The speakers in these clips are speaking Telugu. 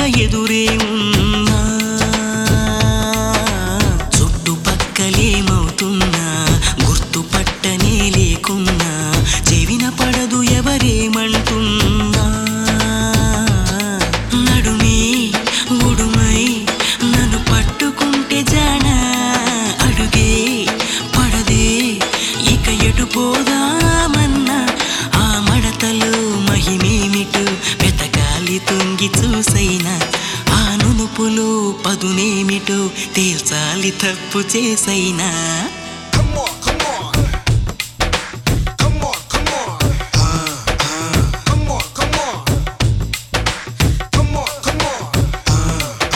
ఎదురే ఉన్నా చుట్టుపక్కలేమవుతున్నా గుర్తుపట్టనే లేకున్నా చెవిన పడదు ఎవరేమంటున్నా నడుమే ఉడుమై నన్ను పట్టుకుంటే జానా అడుగే పడదే ఇక ఎటు పోదామన్నా ఆ మడతలో మహిమేమిటో వెతకాలి తుంగి చూసైనా ఆ నునుపులో పదునేమిటో తేల్చాలి తప్పు చేసైనా Come on, come on. Come on, come on. Come on, come on. Come on, come on.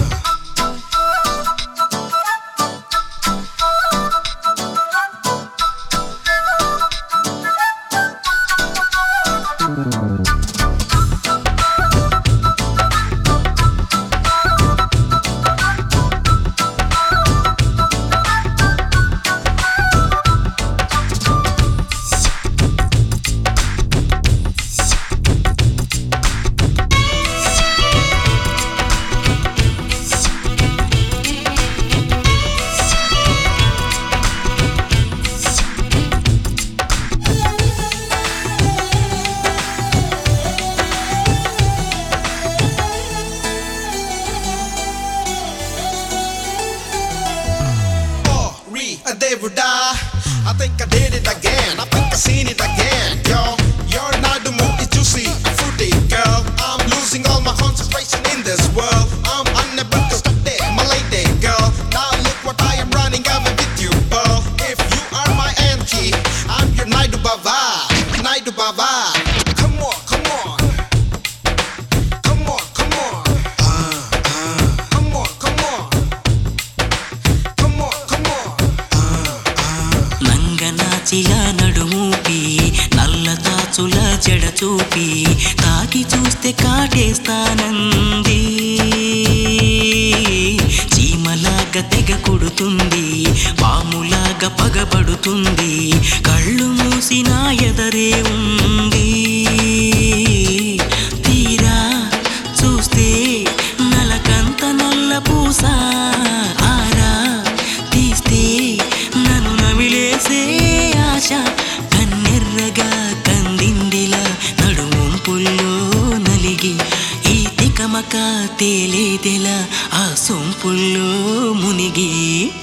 Oh, re a Devuda. I think I did it again. I think I seen it again. Yo, you're not the mood is juicy, fruity girl. I'm losing all my concentration in this world. I'm unable to stop there, my lady girl. Now look what I am running over with you, girl. If you are my auntie, I'm your Naidu Baba. Naidu Baba. Come on, come on. Come on, come on. Come on, come on. Come on, come on. నంగనాచిల నడుమూపి నల్ల తాచుల జడ చూపి తాకి చూస్తే కాటేస్తానంది చీమలాగా తెగ కొడుతుంది పాములాగా పగబడుతుంది కళ్ళు మూసిన ఎదరే ఉంది తీరా చూస్తే నలకంత నల్ల పూస ఆరా తీస్తే నన్ను నమిలేసే ఆశ కన్నెర్రగా కందిందిలా నడుముంపుల్లో నలిగి ఈ తికమక తేలేదెలా ఆ సొంపుల్లో మునిగి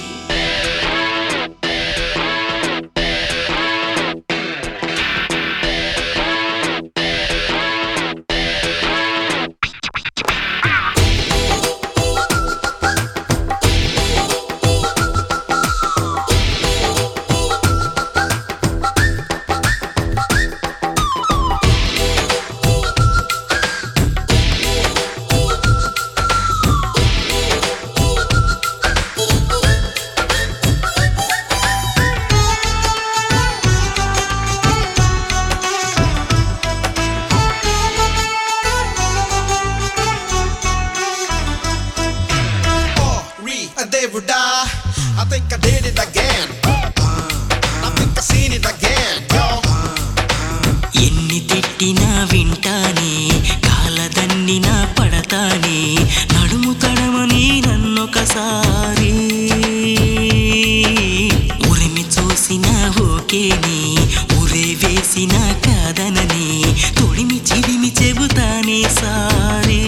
Oh, re a Devuda. I think I did it again. I think I seen it again, yo. ఎన్ని తిట్టినా వింటానే కాలదన్నినా పడతానే నడుము తడమని నన్నొకసారి ఉరిమి చూసిన ఓకేని ఉరే వేసిన కాదనని తొడిమి చిరిమి చెబుతానే సారీ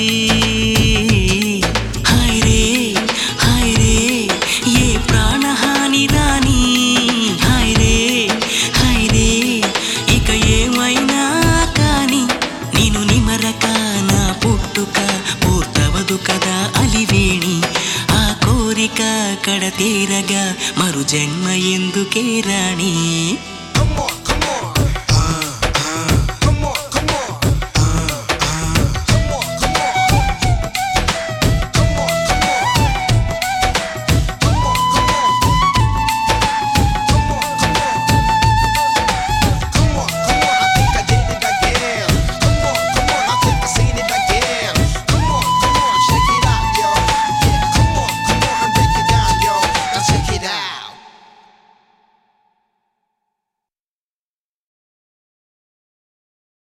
హాయ్ రే హాయ్ రే ఏ ప్రాణహాని రాని హాయ్ రే హాయ్ రే ఇక ఏమైనా కాని నేను నిమరక నా పుట్టుక పూర్తవదు కదా అలివేణి ఆ కోరిక కడతేరగా మరు జన్మ ఎందుకే రాణి